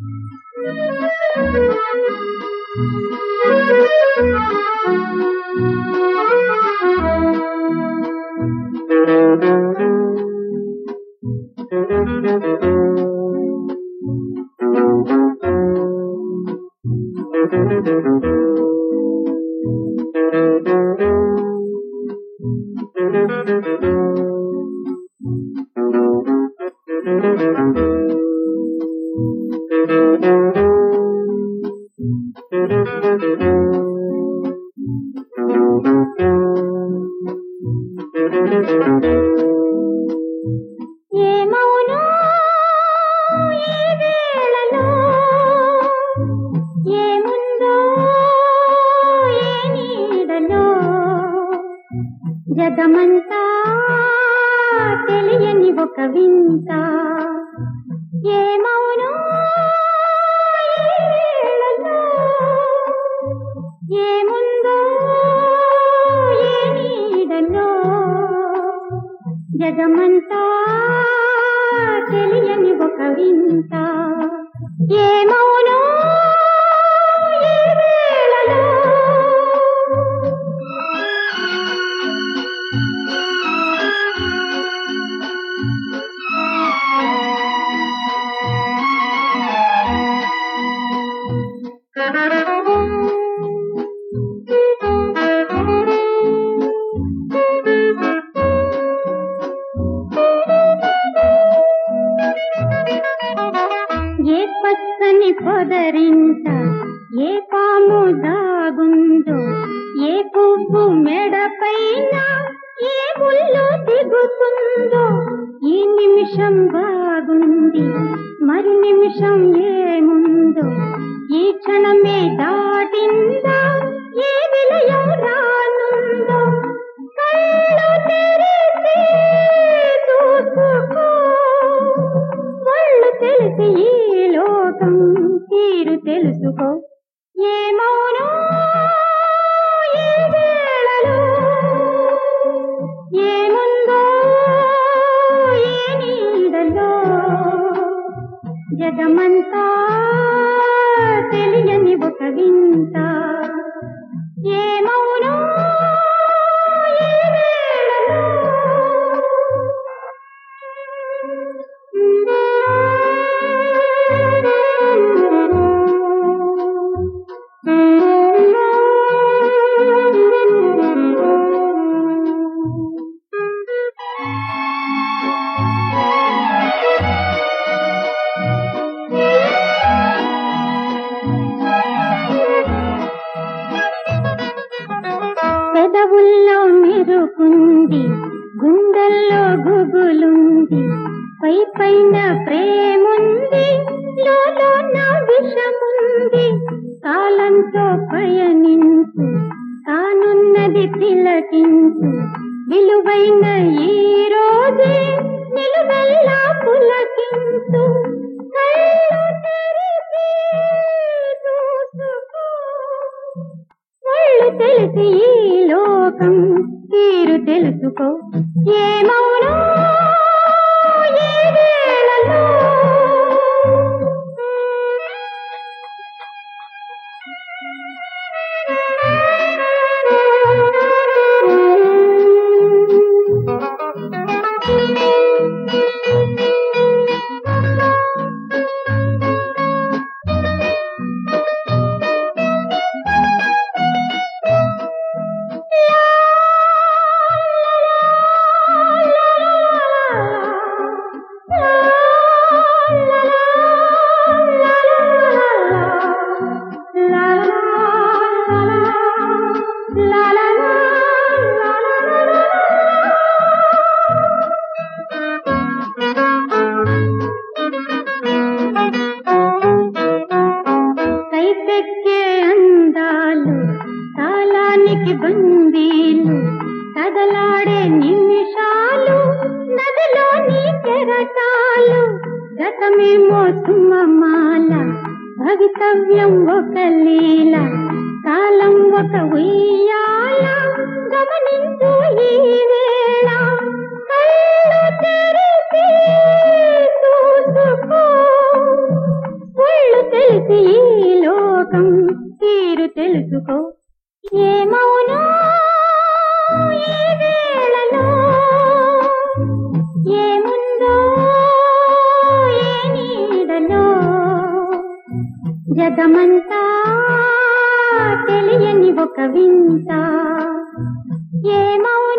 ఏమౌనో ఈ వేళలో ఏముందో ఏ నీడలో జగమంతా తెలియని ఒక వింత ఏమౌనో ఈ వేళలో ఏముందో ఏ నీడలో జగమంతా తెలియని ఒక వింత ఏమౌనో ఈ వేళలో ఏ పచ్చని పొదరింట ఏ పాము దాగుందో ఏ పువ్వు మెడపైన ఏ ముళ్ళు దిగుతుందో ఈ నిమిషం బాగుంది మరి నిమిషం ఏముందో ఈ క్షణమే దాటిందా ఏ విలయం రానుందో కళ్ళు తెరిచి చూసుకో ఒళ్ళు తెలిసి ఈ లోకం తీరు తెలుసుకో ఏమౌనో ఈ వేళలో ఏముందో ఏ నీడలో జగమంతా తెలియని ఒక వింత ఏమౌనో ఈ వేళలో పెదవుల్లో మెరుకుంది గుండెల్లో గుబులుంది పై పైన ప్రేముంది లోలో నా విషముంది కాలంతో పయనించు కానున్నది తిలకించు విలువైన ఈ రోజే నిలువెల్లా పులకించు కళ్ళు తెరిచి చూసుకో ఒళ్ళు తెలిసి ఈ లోకం తీరు తెలుసుకో ఏమౌనో ఈ వేళలో కైపెక్కే అందాలు కాలానికి బందీలు కదలాడే నిమిషాలు నదిలోని కెరటాలు గతమేమో సుమమాల భవితవ్యం ఒక లీల కాలం ఒక ఉయ్యాల గమనించు ఈ వేళ కళ్ళు తెరిచి చూసుకో ఒళ్ళు తెలిసి ఈ లోకం తీరు తెలుసుకో ఏమౌనో ఈ వేళలో ఏముందో ఏ నీడలో జగమంతా తెలియని ఒక వింత ఏమౌ